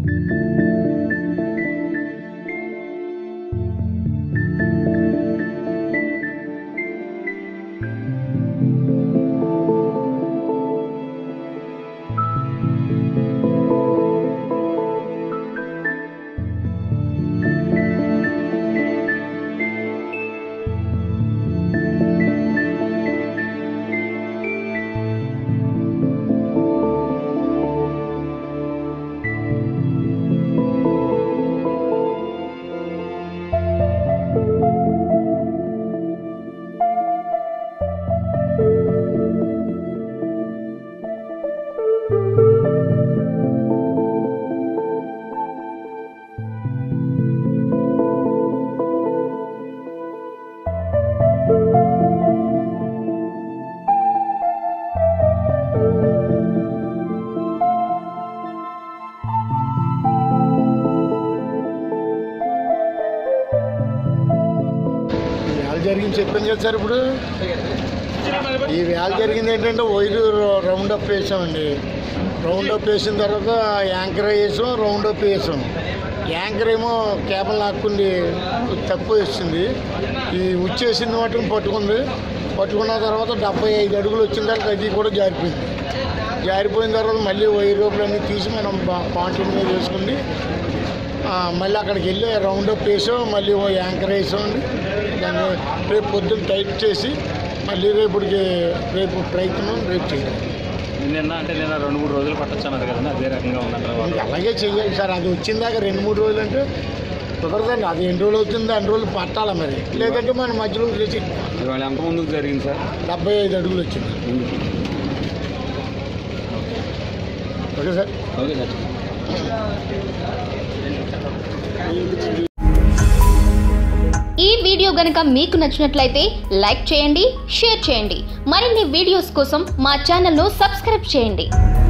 వేళ జరిగింది చెప్పాను కదా సార్ ఇప్పుడు ఈ వేళ జరిగింది ఏంటంటే వైరు రౌండ్ అప్ వేసామండి రౌండ్ అప్ వేసిన తర్వాత యాంకర్ వేసాం రౌండ్ అప్ వేసాం యాంకర్ ఏమో కేబుల్ లాక్కుంది తక్కువ వేసింది ఈ ఉచ్చేసింది మటుకు పట్టుకుంది పట్టుకున్న తర్వాత డెబ్బై ఐదు అడుగులు వచ్చిన తర్వాత అది కూడా జారిపోయింది జారిపోయిన తర్వాత మళ్ళీ వైర్ రోపులన్నీ తీసి మనం పాయింట్ మీద వేసుకుని ఆ, మళ్ళీ అక్కడికి వెళ్ళి రౌండ్ అప్ వేసాం మళ్ళీ ఓ యాంకర్ వేసామండి దాన్ని రేపు పొద్దున్న టైట్ చేసి మళ్ళీ రేపుడికి రేపు ప్రయత్నం రేపు చేయాలి నిన్న అంటే నిన్న రెండు మూడు రోజులు పట్టొచ్చు అన్నారు కదండి అదే రకంగా ఉందంటారు ఇంకా అలాగే చెయ్యాలి సార్ అది వచ్చిందాక రెండు మూడు రోజులు అంటే కుదరదండి అది ఎన్ని రోజులు అవుతుంది అన్ని రోజులు పట్టాలి మరి లేదంటే మన మధ్యలో వదిలేసి ఇవాళ ఎంత ముందుకు జరిగింది సార్ డెబ్బై ఐదు అడుగులు వచ్చింది ఓకే సార్ ఓకే సార్ ఈ వీడియో గనక మీకు నచ్చినట్లయితే లైక్ చేయండి షేర్ చేయండి మరిన్ని వీడియోస్ కోసం మా ఛానల్ను సబ్స్క్రైబ్ చేయండి